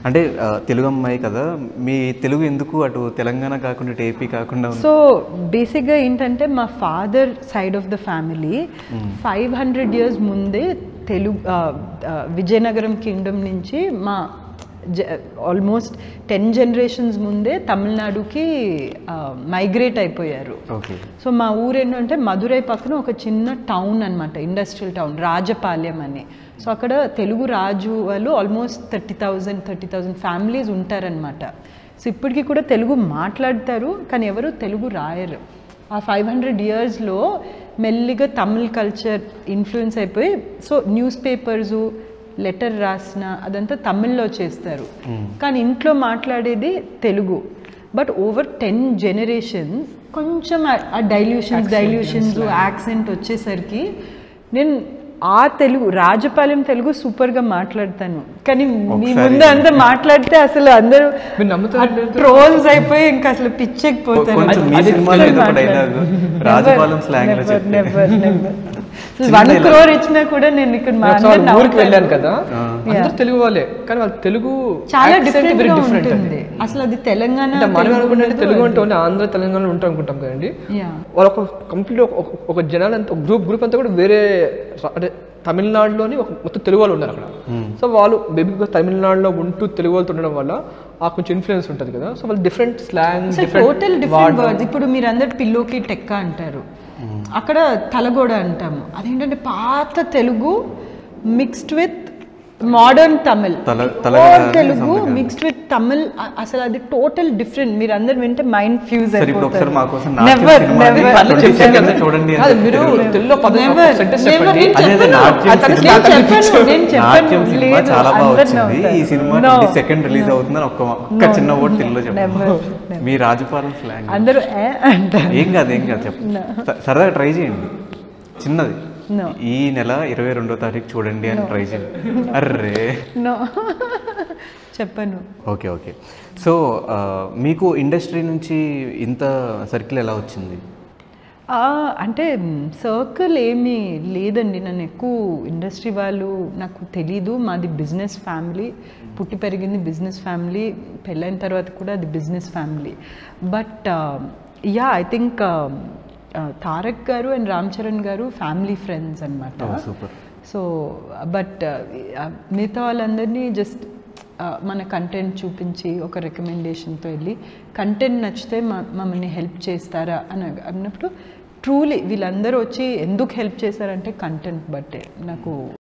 అంటే ఆ, తెలుగు అమ్మాయి కదా మీ తెలుగు ఎందుకు అటు తెలంగాణ కాకుండా ఇటు ఏపీ కాకుండా ఉంది సో బేసిక్గా ఏంటంటే మా father side of the family five hundred years ముందే తెలుగు ఆ, ఆ, విజయనగరం కింగ్డమ్ నుంచి మా ఆల్మోస్ట్ టెన్ జనరేషన్స్ ముందే తమిళనాడుకి మైగ్రేట్ అయిపోయారు ఓకే సో మా ఊరు ఏంటంటే మధురై పక్కన ఒక చిన్న టౌన్ అన్నమాట ఇండస్ట్రియల్ టౌన్ రాజపాలెం అని సో అక్కడ తెలుగు రాజు వాళ్ళు almost thirty thousand thirty thousand families ఉంటారనమాట సో ఇప్పటికీ కూడా తెలుగు మాట్లాడతారు కానీ ఎవరు తెలుగు రాయరు ఆ ఫైవ్ హండ్రెడ్ ఇయర్స్లో మెల్లిగా తమిళ్ కల్చర్ ఇన్ఫ్లుయెన్స్ అయిపోయి సో న్యూస్ పేపర్సు లెటర్ రాసిన అదంతా తమిళ్లో చేస్తారు కానీ ఇంట్లో మాట్లాడేది Telugu but over ten generations కొంచెం ఆ డైల్యూషన్స్ డైల్యూషన్స్ యాక్సెంట్ వచ్చేసరికి నేను ఆ తెలుగు రాజపాలెం తెలుగు సూపర్గా మాట్లాడతాను కానీ మీ ముందు అంతా మాట్లాడితే అసలు అందరూ మీరు నమ్ముతారా ట్రోల్స్ అయిపోయి ఇంకా అసలు పిచ్చెక్కిపోతాను కొంచెం మీ అది సినిమాలో అస్సలు ఏదో ఒక మాట్లాడను. dialogue రాజపాలెం Never, slang లో never, చెప్తే. never, never. చిన్న వన్ dialogue. క్రోర్ ఇచ్చినా కూడా నేను ఇక్కడ మా నేను ఒకసారి అందరిని ఊరికి వెళ్ళాను నవ్వుతాను. కదా అందరూ తెలుగు వాళ్ళే కానీ వాళ్ళ తెలుగు చాలా accent డిఫరెంట్ very గా different ఉంటుంది అసలు అది తెలంగాణ అంటే మనం తెలుగు అనుకుంటే ఉండదు, తెలుగు అది- అంటే ఓన్లీ ఆంధ్ర తెలంగాణలో ఉంటాం అనుకుంటాం కదండి Yeah. వాళ్ళ ఒక కంప్లీట్ ఒక జనాలు అంతా గ్రూప్ గ్రూప్ అంతా కూడా వేరే రా- అంటే తమిళనాడులోని ఒక మొత్తం తెలుగు వాళ్ళు ఉన్నారు అక్కడ సో వాళ్ళు బేబీ తమిళనాడులో ఉంటూ తెలుగు వాళ్ళతో ఉండడం వల్ల ఆ కొంచెం ఇన్ఫ్లుయెన్స్ ఉంటుంది కదా సో వాళ్ళు డిఫరెంట్ స్లాంగ్ అసలు టోటల్ డిఫరెంట్ వర్డ్స్ ఇప్పుడు మీరు అందరు పిల్లోకి టెక్క అంటారు అక్కడ తలగోడ అంటాము అదేంటంటే పాత Telugu mixed with modern Tamil తల- తలగడ All అంటే Telugu something mixed with Tamil అ- అసలు అది టోటల్ డిఫరెంట్ మీరు అందరు వింటే మైండ్ ఫ్యూజ్ సరే ఇప్పుడు ఒకసారి మా కోసం నెవర్ నాట్యం సినిమా అని నెవర్ పర్లేదు చెప్పాను కదా చూడండి అని కాదు, మీరు తెలుగులో. తెలుగులో పద Never, సెంటెన్స్ never. చెప్పండి నేను అదే అదే చెప్పను. నాట్యం అతను సినిమా నేను చెప్పను, నేను చెప్పను. నాట్యం సినిమా లేదు, చాలా బాగా అందరు వచ్చింది ఈ నవ్వుతారు. సినిమా No. ట్వంటీ సెకండ్ రిలీజ్ అవుతుందని ఒక్క ఒక్క No. చిన్న ఓట్ తెలుగులో Never, చెప్పండి never. మీ రాజపాలెం స్లాంగ్ అందరూ ఏ అంటారు ఏం కాదు ఏం కాదు చెప్పండి స- సరదాగా ట్రై చేయండి చిన్నది No. ఈ నెల ఇరవై రెండో తారీఖు చూడండి అని ట్రై చేయండి అర్రే నో చెప్పను ఓకే ఓకే సో ఆ, మీకు ఇండస్ట్రీ నుంచి ఇంత సర్కిల్ ఎలా వచ్చింది ఆ, అంటే సర్కిల్ ఏమీ లేదండి నన్ను ఎక్కువ ఇండస్ట్రీ వాళ్ళు నాకు తెలీదు మాది బిజినెస్ ఫ్యామిలీ పుట్టి పెరిగింది బిజినెస్ ఫ్యామిలీ పెళ్ళైన తర్వాత కూడా అది business family but yeah I think Tarak గారు అండ్ రామ్ చరణ్ గారు ఫ్యామిలీ ఫ్రెండ్స్ అనమాట సూపర్ సో బట్ మిగతా వాళ్ళందరినీ జస్ట్ మన కంటెంట్ చూపించి ఒక రికమెండేషన్తో వెళ్ళి కంటెంట్ నచ్చితే మా మమ్మల్ని హెల్ప్ చేస్తారా అని అన్నప్పుడు ట్రూలీ వీళ్ళందరూ వచ్చి ఎందుకు హెల్ప్ చేశారంటే కంటెంట్ బట్టే నాకు